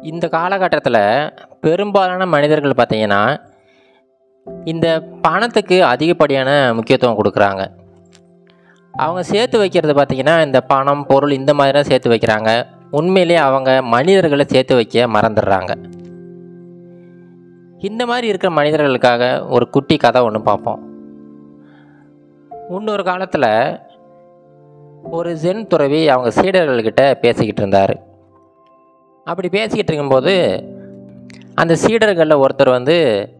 இந்த காலகட்டத்தில் பெரும்பாலான மனிதர்கள் பார்த்தீங்கன்னா இந்த பணத்துக்கு அதிகப்படியான முக்கியத்துவம் கொடுக்குறாங்க அவங்க சேர்த்து வைக்கிறது பார்த்தீங்கன்னா இந்த பணம் பொருள் இந்த மாதிரி தான் சேர்த்து வைக்கிறாங்க உண்மையிலேயே அவங்க மனிதர்களை சேர்த்து வைக்க மறந்துடுறாங்க இந்த மாதிரி இருக்கிற மனிதர்களுக்காக ஒரு குட்டி கதை ஒன்று பார்ப்போம் முன்னொரு காலத்தில் ஒரு ஜென் துறவி அவங்க சீடர்கள்கிட்ட பேசிக்கிட்டு இருந்தார் அப்படி பேசிக்கிட்டு இருக்கும்போது அந்த சீடர்களில் ஒருத்தர் வந்து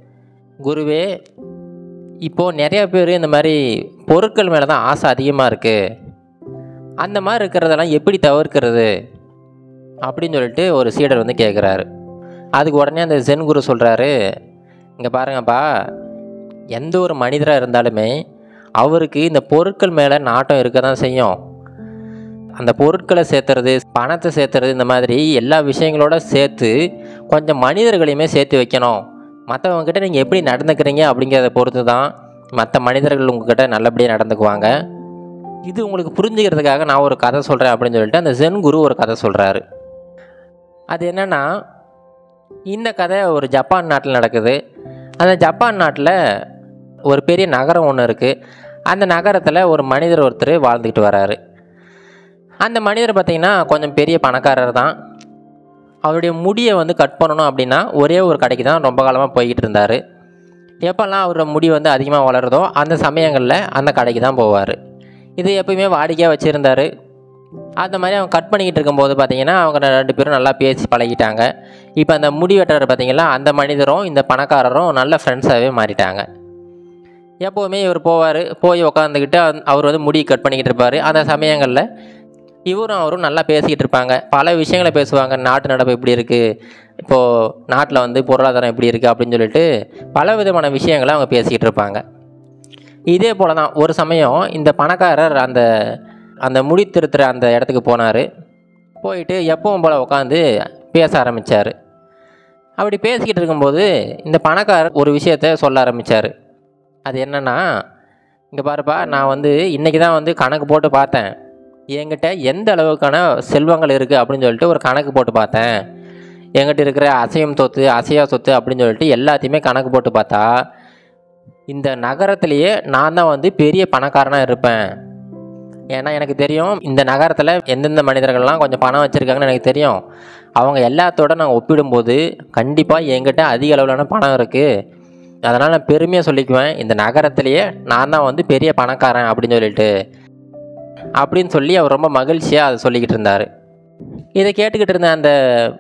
குருவே இப்போது நிறைய பேர் இந்த மாதிரி பொருட்கள் மேலே தான் ஆசை அதிகமாக இருக்குது அந்த மாதிரி இருக்கிறதெல்லாம் எப்படி தவிர்க்கிறது அப்படின்னு சொல்லிட்டு ஒரு சீடர் வந்து கேட்குறாரு அதுக்கு உடனே அந்த ஜென் குரு சொல்கிறாரு இங்கே பாருங்கப்பா எந்த ஒரு மனிதராக இருந்தாலுமே அவருக்கு இந்த பொருட்கள் மேலே நாட்டம் இருக்க தான் செய்யும் அந்த பொருட்களை சேர்த்துறது பணத்தை சேர்த்துறது இந்த மாதிரி எல்லா விஷயங்களோட சேர்த்து கொஞ்சம் மனிதர்களையுமே சேர்த்து வைக்கணும் மற்றவங்கக்கிட்ட நீங்கள் எப்படி நடந்துக்கிறீங்க அப்படிங்கிறத பொறுத்து தான் மற்ற மனிதர்கள் உங்ககிட்ட நல்லபடியாக நடந்துக்குவாங்க இது உங்களுக்கு புரிஞ்சுக்கிறதுக்காக நான் ஒரு கதை சொல்கிறேன் அப்படின்னு சொல்லிட்டு அந்த ஜென் குரு ஒரு கதை சொல்கிறாரு அது என்னென்னா இந்த கதை ஒரு ஜப்பான் நாட்டில் நடக்குது அந்த ஜப்பான் நாட்டில் ஒரு பெரிய நகரம் ஒன்று இருக்குது அந்த நகரத்தில் ஒரு மனிதர் ஒருத்தர் வாழ்ந்துக்கிட்டு வராரு அந்த மனிதர் பார்த்திங்கன்னா கொஞ்சம் பெரிய பணக்காரர் தான் அவருடைய முடியை வந்து கட் பண்ணணும் அப்படின்னா ஒரே ஒரு கடைக்கு தான் ரொம்ப காலமாக போய்கிட்டு இருந்தார் எப்போல்லாம் அவரோட முடி வந்து அதிகமாக வளருதோ அந்த சமயங்களில் அந்த கடைக்கு தான் போவார் இது எப்பயுமே வாடிக்கையாக வச்சுருந்தார் அந்த மாதிரி அவங்க கட் பண்ணிக்கிட்டு இருக்கும்போது பார்த்தீங்கன்னா அவங்க ரெண்டு பேரும் நல்லா பேசி பழகிட்டாங்க இப்போ அந்த முடி வெட்டுறாரு பார்த்தீங்களா அந்த மனிதரும் இந்த பணக்காரரும் நல்ல ஃப்ரெண்ட்ஸாகவே மாறிட்டாங்க எப்போவுமே இவர் போவார் போய் உக்காந்துக்கிட்டு அவர் வந்து முடி கட் பண்ணிக்கிட்டு இருப்பார் அந்த சமயங்களில் இவரும் அவரும் நல்லா பேசிக்கிட்டு இருப்பாங்க பல விஷயங்களை பேசுவாங்க நாட்டு நடப்பு எப்படி இருக்குது இப்போது நாட்டில் வந்து பொருளாதாரம் எப்படி இருக்குது அப்படின்னு சொல்லிட்டு பல விதமான விஷயங்களை அவங்க பேசிக்கிட்டு இருப்பாங்க இதே போல் தான் ஒரு சமயம் இந்த பணக்காரர் அந்த அந்த முடி திருத்துற அந்த இடத்துக்கு போனார் போயிட்டு எப்பவும் போல் உட்காந்து பேச ஆரம்பித்தார் அப்படி பேசிக்கிட்டு இருக்கும்போது இந்த பணக்காரர் ஒரு விஷயத்த சொல்ல ஆரம்பித்தார் அது என்னென்னா இங்கே பாருப்பா நான் வந்து இன்றைக்கி தான் வந்து கணக்கு போட்டு பார்த்தேன் என்கிட்ட எந்த அளவுக்கான செல்வங்கள் இருக்குது அப்படின்னு சொல்லிட்டு ஒரு கணக்கு போட்டு பார்த்தேன் என்கிட்ட இருக்கிற அசையும் சொத்து அசையா சொத்து அப்படின்னு சொல்லிட்டு எல்லாத்தையுமே கணக்கு போட்டு பார்த்தா இந்த நகரத்திலேயே நான் தான் வந்து பெரிய பணக்காரனாக இருப்பேன் ஏன்னா எனக்கு தெரியும் இந்த நகரத்தில் எந்தெந்த மனிதர்கள்லாம் கொஞ்சம் பணம் வச்சுருக்காங்கன்னு எனக்கு தெரியும் அவங்க எல்லாத்தோட நான் ஒப்பிடும்போது கண்டிப்பாக என்கிட்ட அதிக அளவிலான பணம் இருக்குது அதனால் நான் பெருமையாக சொல்லிக்குவேன் இந்த நகரத்திலேயே நான் தான் வந்து பெரிய பணக்காரன் அப்படின்னு சொல்லிட்டு அப்படின்னு சொல்லி அவர் ரொம்ப மகிழ்ச்சியாக அதை சொல்லிக்கிட்டு இருந்தார் இதை கேட்டுக்கிட்டு இருந்த அந்த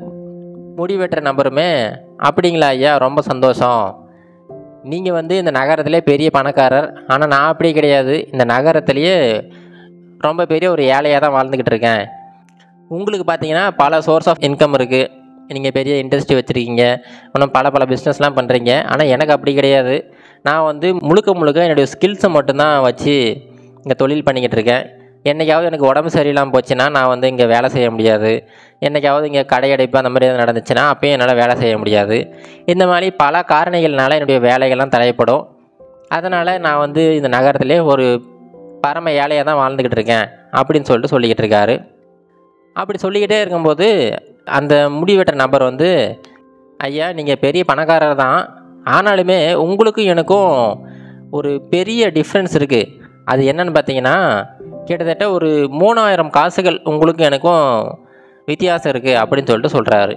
முடி வெட்டுற நபருமே அப்படிங்களா ஐயா ரொம்ப சந்தோஷம் நீங்கள் வந்து இந்த நகரத்திலே பெரிய பணக்காரர் ஆனால் நான் அப்படி கிடையாது இந்த நகரத்திலேயே ரொம்ப பெரிய ஒரு ஏழையாக தான் வாழ்ந்துக்கிட்டு இருக்கேன் உங்களுக்கு பார்த்தீங்கன்னா பல சோர்ஸ் ஆஃப் இன்கம் இருக்குது நீங்கள் பெரிய இண்டஸ்ட்ரி வச்சுருக்கீங்க இன்னும் பல பல பிஸ்னஸ்லாம் பண்ணுறீங்க ஆனால் எனக்கு அப்படி கிடையாது நான் வந்து முழுக்க முழுக்க என்னுடைய ஸ்கில்ஸை மட்டும்தான் வச்சு இங்கே தொழில் பண்ணிக்கிட்டு இருக்கேன் என்றைக்காவது எனக்கு உடம்பு சரியில்லாமல் போச்சுன்னா நான் வந்து இங்கே வேலை செய்ய முடியாது என்றைக்காவது இங்கே கடையடைப்பு அந்த மாதிரி எதாவது நடந்துச்சுன்னா அப்பயும் என்னால் வேலை செய்ய முடியாது இந்த மாதிரி பல காரணிகள்னால என்னுடைய வேலைகள்லாம் தடைப்படும் அதனால் நான் வந்து இந்த நகரத்திலே ஒரு பரம ஏழையாக தான் வாழ்ந்துக்கிட்டு இருக்கேன் அப்படின்னு சொல்லிட்டு சொல்லிக்கிட்டு இருக்காரு அப்படி சொல்லிக்கிட்டே இருக்கும்போது அந்த முடிவெட்ட நபர் வந்து ஐயா நீங்கள் பெரிய பணக்காரர் தான் ஆனாலுமே உங்களுக்கும் எனக்கும் ஒரு பெரிய டிஃப்ரென்ஸ் இருக்குது அது என்னன்னு பார்த்தீங்கன்னா கிட்டத்தட்ட ஒரு மூணாயிரம் காசுகள் உங்களுக்கும் எனக்கும் வித்தியாசம் இருக்குது அப்படின்னு சொல்லிட்டு சொல்கிறாரு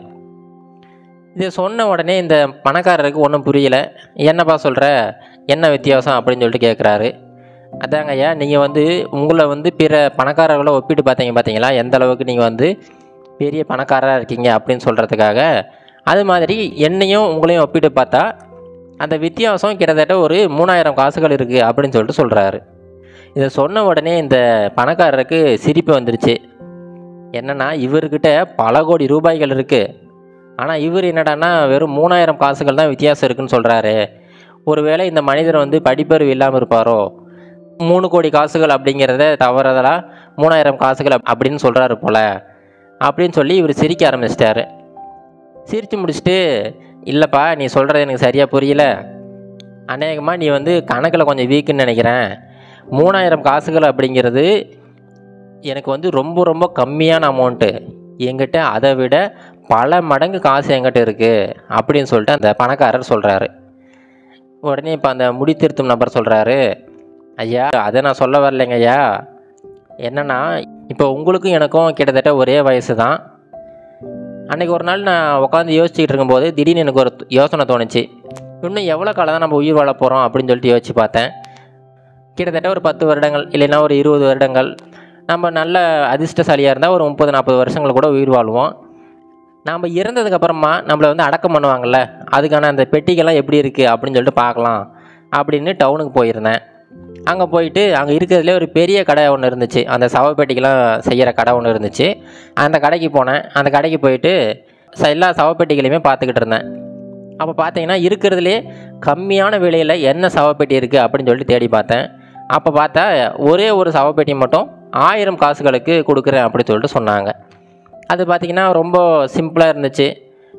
இதை சொன்ன உடனே இந்த பணக்காரருக்கு ஒன்றும் புரியல என்னப்பா சொல்கிற என்ன வித்தியாசம் அப்படின்னு சொல்லிட்டு கேட்குறாரு அதாங்க ஐயா நீங்கள் வந்து உங்களை வந்து பிற பணக்காரர்களை ஒப்பிட்டு பார்த்தீங்க பார்த்தீங்களா எந்த அளவுக்கு நீங்கள் வந்து பெரிய பணக்காரராக இருக்கீங்க அப்படின்னு சொல்கிறதுக்காக அது மாதிரி என்னையும் உங்களையும் ஒப்பிட்டு பார்த்தா அந்த வித்தியாசம் கிட்டத்தட்ட ஒரு மூணாயிரம் காசுகள் இருக்குது அப்படின்னு சொல்லிட்டு சொல்கிறாரு இதை சொன்ன உடனே இந்த பணக்காரருக்கு சிரிப்பு வந்துருச்சு என்னென்னா இவர்கிட்ட பல கோடி ரூபாய்கள் இருக்குது ஆனால் இவர் என்னடான்னா வெறும் மூணாயிரம் காசுகள் தான் வித்தியாசம் இருக்குன்னு சொல்கிறாரு ஒருவேளை இந்த மனிதர் வந்து படிப்பறிவு இல்லாமல் இருப்பாரோ மூணு கோடி காசுகள் அப்படிங்கிறத தவறுதலாக மூணாயிரம் காசுகள் அப்~ அப்படின்னு சொல்கிறாரு போல் அப்படின்னு சொல்லி இவர் சிரிக்க ஆரம்பிச்சிட்டாரு சிரித்து முடிச்சுட்டு இல்லைப்பா நீ சொல்கிறது எனக்கு சரியாக புரியல அநேகமாக நீ வந்து கணக்கில் கொஞ்சம் வீக்குன்னு நினைக்கிறேன் மூணாயிரம் காசுகள் அப்படிங்கிறது எனக்கு வந்து ரொம்ப ரொம்ப கம்மியான அமௌண்ட்டு என்கிட்ட அதை விட பல மடங்கு காசு என்கிட்ட இருக்குது அப்படின்னு சொல்லிட்டு அந்த பணக்காரர் சொல்கிறாரு உடனே இப்போ அந்த முடி திருத்தும் நபர் சொல்கிறாரு ஐயா அதை நான் சொல்ல வரலைங்க ஐயா என்னன்னா இப்போ உங்களுக்கும் எனக்கும் கிட்டத்தட்ட ஒரே வயசு தான் அன்றைக்கி ஒரு நாள் நான் உட்காந்து யோசிச்சுக்கிட்டு இருக்கும்போது திடீர்னு எனக்கு ஒரு யோசனை தோணுச்சு இன்னும் எவ்வளோ காலம் தான் நம்ம உயிர் வாழ போகிறோம் அப்படின்னு சொல்லிட்டு யோசிச்சு பார்த்தேன் கிட்டத்தட்ட ஒரு பத்து வருடங்கள் இல்லைன்னா ஒரு இருபது வருடங்கள் நம்ம நல்ல அதிர்ஷ்டசாலியாக இருந்தால் ஒரு முப்பது நாற்பது வருஷங்கள் கூட உயிர் வாழ்வோம் நாம் இறந்ததுக்கப்புறமா நம்மளை வந்து அடக்கம் பண்ணுவாங்கள்ல அதுக்கான அந்த பெட்டிகள்லாம் எப்படி இருக்குது அப்படின்னு சொல்லிட்டு பார்க்கலாம் அப்படின்னு டவுனுக்கு போயிருந்தேன் அங்கே போயிட்டு அங்கே இருக்கிறதுலே ஒரு பெரிய கடை ஒன்று இருந்துச்சு அந்த சவப்பெட்டிக்கெல்லாம் செய்கிற கடை ஒன்று இருந்துச்சு அந்த கடைக்கு போனேன் அந்த கடைக்கு போயிட்டு ச- எல்லா சவப்பெட்டிகளையுமே பார்த்துக்கிட்டு இருந்தேன் அப்போ பார்த்தீங்கன்னா இருக்கிறதுலே கம்மியான விலையில் என்ன சவப்பெட்டி இருக்குது அப்படின்னு சொல்லிட்டு தேடி பார்த்தேன் அப்போ பார்த்தா ஒரே ஒரு சவப்பெட்டி மட்டும் ஆயிரம் காசுகளுக்கு கொடுக்குறேன் அப்படின்னு சொல்லிட்டு சொன்னாங்க அது பார்த்திங்கன்னா ரொம்ப சிம்பிளாக இருந்துச்சு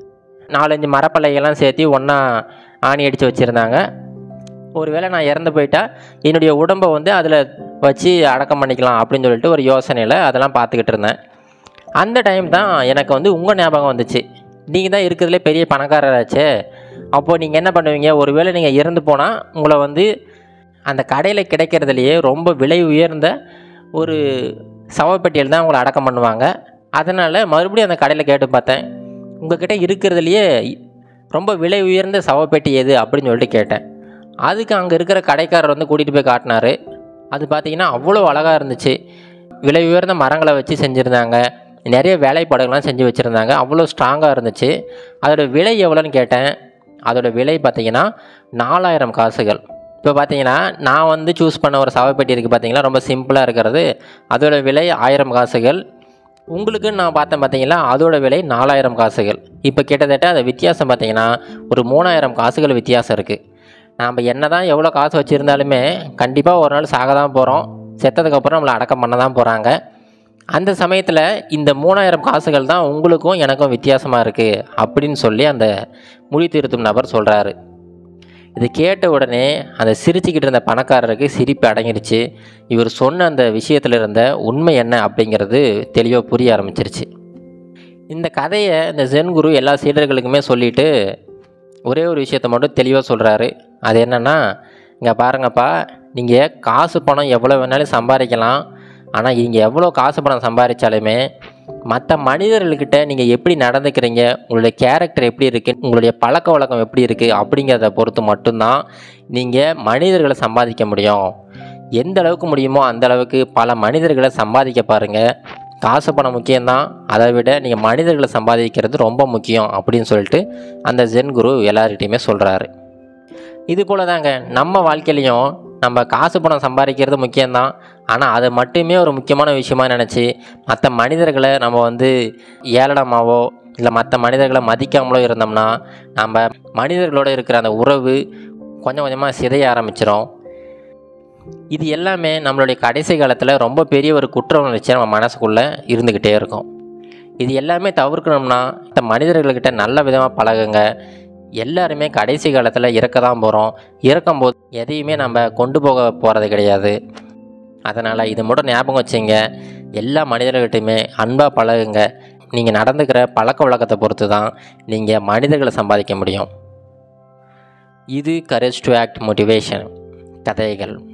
நாலஞ்சு மரப்பலகைலாம் சேர்த்து ஒன்றா ஆணி அடித்து வச்சுருந்தாங்க ஒருவேளை நான் இறந்து போயிட்டா என்னுடைய உடம்பை வந்து அதில் வச்சு அடக்கம் பண்ணிக்கலாம் அப்படின்னு சொல்லிட்டு ஒரு யோசனையில் அதெல்லாம் பார்த்துக்கிட்டு இருந்தேன் அந்த டைம் தான் எனக்கு வந்து உங்கள் ஞாபகம் வந்துச்சு நீங்கள் தான் இருக்கிறதுலே பெரிய பணக்காரராச்சே அப்போது நீங்கள் என்ன பண்ணுவீங்க ஒருவேளை நீங்கள் இறந்து போனால் உங்களை வந்து அந்த கடையில் கிடைக்கிறதுலையே ரொம்ப விலை உயர்ந்த ஒரு சவப்பெட்டியில் தான் உங்களை அடக்கம் பண்ணுவாங்க அதனால் மறுபடியும் அந்த கடையில் கேட்டு பார்த்தேன் உங்ககிட்ட இருக்கிறதுலையே ரொம்ப விலை உயர்ந்த சவப்பெட்டி எது அப்படின்னு சொல்லிட்டு கேட்டேன் அதுக்கு அங்கே இருக்கிற கடைக்காரர் வந்து கூட்டிகிட்டு போய் காட்டினாரு அது பார்த்தீங்கன்னா அவ்வளோ அழகாக இருந்துச்சு விலை உயர்ந்த மரங்களை வச்சு செஞ்சுருந்தாங்க நிறைய வேலைப்பாடுகள்லாம் செஞ்சு வச்சுருந்தாங்க அவ்வளோ ஸ்ட்ராங்காக இருந்துச்சு அதோட விலை எவ்வளோன்னு கேட்டேன் அதோட விலை பார்த்தீங்கன்னா நாலாயிரம் காசுகள் இப்போ பார்த்தீங்கன்னா நான் வந்து சூஸ் பண்ண ஒரு சவப்பெட்டி இருக்குது பார்த்தீங்களா ரொம்ப சிம்பிளாக இருக்கிறது அதோட விலை ஆயிரம் காசுகள் உங்களுக்கு நான் பார்த்தேன் பார்த்தீங்களா அதோட விலை நாலாயிரம் காசுகள் இப்போ கிட்டத்தட்ட அந்த வித்தியாசம் பார்த்தீங்கன்னா ஒரு மூணாயிரம் காசுகள் வித்தியாசம் இருக்குது நாம் என்ன தான் எவ்வளோ காசு வச்சுருந்தாலுமே கண்டிப்பாக ஒரு நாள் சாக தான் போகிறோம் செத்ததுக்கப்புறம் நம்மளை அடக்கம் பண்ண தான் போகிறாங்க அந்த சமயத்தில் இந்த மூணாயிரம் காசுகள் தான் உங்களுக்கும் எனக்கும் வித்தியாசமாக இருக்குது அப்படின்னு சொல்லி அந்த முடி திருத்தும் நபர் சொல்கிறாரு இது கேட்ட உடனே அந்த சிரிச்சுக்கிட்டு இருந்த பணக்காரருக்கு சிரிப்பு அடங்கிடுச்சு இவர் சொன்ன அந்த விஷயத்தில் இருந்த உண்மை என்ன அப்படிங்கிறது தெளிவாக புரிய ஆரம்பிச்சிருச்சு இந்த கதையை இந்த ஜென் குரு எல்லா சீடர்களுக்குமே சொல்லிட்டு ஒரே ஒரு விஷயத்த மட்டும் தெளிவாக சொல்கிறாரு அது என்னென்னா இங்கே பாருங்கப்பா நீங்கள் காசு பணம் எவ்வளோ வேணாலும் சம்பாதிக்கலாம் ஆனால் நீங்கள் எவ்வளோ காசு பணம் சம்பாதிச்சாலுமே மற்ற மனிதர்கள்கிட்ட நீங்கள் எப்படி நடந்துக்கிறீங்க உங்களுடைய கேரக்டர் எப்படி இருக்குது உங்களுடைய பழக்க வழக்கம் எப்படி இருக்குது அப்படிங்கிறத பொறுத்து மட்டும்தான் நீங்கள் மனிதர்களை சம்பாதிக்க முடியும் எந்த அளவுக்கு முடியுமோ அந்த அளவுக்கு பல மனிதர்களை சம்பாதிக்க பாருங்கள் காசு பணம் முக்கியம்தான் அதை விட நீங்கள் மனிதர்களை சம்பாதிக்கிறது ரொம்ப முக்கியம் அப்படின்னு சொல்லிட்டு அந்த ஜென் குரு எல்லார்கிட்டையுமே சொல்கிறாரு இது போல தாங்க நம்ம வாழ்க்கையிலையும் நம்ம காசு பணம் சம்பாதிக்கிறது முக்கியம்தான் ஆனால் அதை மட்டுமே ஒரு முக்கியமான விஷயமா நினச்சி மற்ற மனிதர்களை நம்ம வந்து ஏளனமாவோ இல்லை மற்ற மனிதர்களை மதிக்காமலோ இருந்தோம்னா நம்ம மனிதர்களோட இருக்கிற அந்த உறவு கொஞ்சம் கொஞ்சமாக சிதைய ஆரம்பிச்சிடும் இது எல்லாமே நம்மளுடைய கடைசி காலத்தில் ரொம்ப பெரிய ஒரு குற்ற உணர்ச்சி நம்ம மனசுக்குள்ளே இருந்துக்கிட்டே இருக்கும் இது எல்லாமே தவிர்க்கணும்னா இந்த மனிதர்கள்கிட்ட நல்ல விதமாக பழகுங்க எல்லாருமே கடைசி காலத்தில் இறக்க தான் போகிறோம் இறக்கும்போது எதையுமே நம்ம கொண்டு போக போகிறது கிடையாது அதனால் இது மட்டும் ஞாபகம் வச்சுங்க எல்லா மனிதர்கள்கிட்டையுமே அன்பாக பழகுங்க நீங்கள் நடந்துக்கிற பழக்க வழக்கத்தை பொறுத்து தான் நீங்கள் மனிதர்களை சம்பாதிக்க முடியும் இது கரேஜ் டு ஆக்ட் மோட்டிவேஷன் கதைகள்